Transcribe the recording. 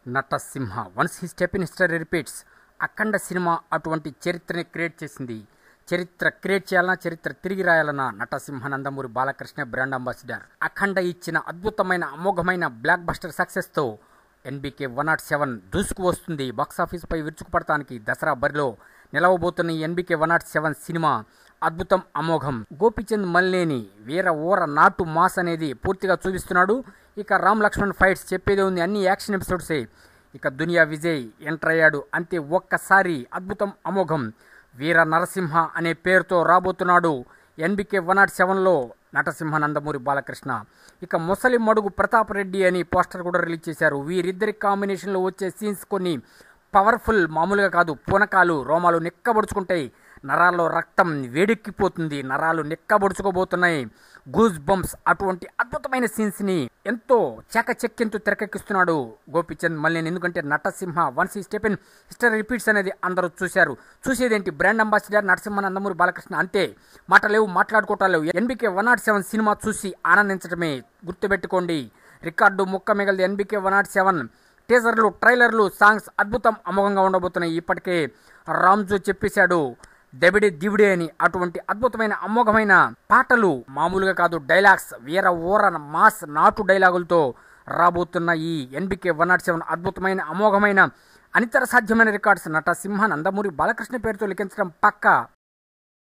నటసింహ once he step in history repeats Akhanda cinema అటువంటి చరిత్రని create చేసింది చరిత్ర క్రియేట్ చేయాలన్నా చరిత్ర తిరిగి రాయాలన్నా నటసింహ నందమూరి బాలకృష్ణ బ్రాండ్ అంబాసిడర్ అఖండ ఇచ్చిన అద్భుతమైన అమోఘమైన బ్లాక్ బస్టర్ సక్సెస్తో ఎన్బికే వన్ నాట్ సెవెన్ దూసుకు వస్తుంది బాక్సాఫీస్పై విరుచుకుపడటానికి దసరా బరిలో నిలవబోతున్న ఈ NBK one nought seven cinema అద్భుతం అమోఘం గోపిచంద్ మల్లేని వీర ఓర నాటు మాస్ అనేది పూర్తిగా చూపిస్తున్నాడు ఇక రామ్ లక్ష్మణ్ ఫైట్స్ చెప్పేదే ఉంది అన్ని యాక్షన్ ఎపిసోడ్సే ఇక దునియా విజయ్ ఎంటర్ అయ్యాడు అంతే ఒక్కసారి అద్భుతం అమోఘం వీర నరసింహ అనే పేరుతో రాబోతున్నాడు ఎన్బికే వన్ నాట్ సెవెన్లో నటసింహ నందమూరి బాలకృష్ణ ఇక ముసలి మడుగు ప్రతాప్ రెడ్డి అని పోస్టర్ కూడా రిలీజ్ చేశారు వీరిద్దరి కాంబినేషన్లో వచ్చే సీన్స్ కొన్ని పవర్ఫుల్ మామూలుగా కాదు పూనకాలు రోమాలు నిక్కబడుచుకుంటాయి నరాల్లో రక్తం వేడెక్కిపోతుంది నరాలు నిక్కబడుచుకోబోతున్నాయి గూస్ బంప్స్ అటువంటి అద్భుతమైన సీన్స్ ని ఎంతో చాకచక్యంతో తెరకెక్కిస్తున్నాడు గోపిచంద్ మల్లేని ఎందుకంటే Natasimha once he step in history repeats అనేది అందరూ చూశారు చూసేదేంటి బ్రాండ్ అంబాసిడర్ నరసింహ నందమూరి బాలకృష్ణ అంతే మాట లేవు మాట్లాడుకోవటాలు లేవు NBK one nought seven cinema చూసి ఆనందించడమే గుర్తుపెట్టుకోండి రికార్డు ముక్క మిగలది ఎన్బికే వన్ నాట్ సెవెన్ టీజర్లు ట్రైలర్లు సాంగ్స్ అద్భుతం అమోఘంగా ఉండబోతున్నాయి ఇప్పటికే రామ్జో చెప్పేశాడు దెబిడి దివిడే అని అటువంటి అద్భుతమైన అమోఘమైన పాటలు మామూలుగా కాదు డైలాగ్స్ వీర ఊర మాస్ నాటు డైలాగులతో రాబోతున్న ఈ ఎన్బికే వన్ నాట్ సెవెన్ అద్భుతమైన అమోఘమైన అనితర సాధ్యమైన రికార్డ్స్ నట సింహ నందమూరి బాలకృష్ణ పేరుతో లిఖించడం పక్కా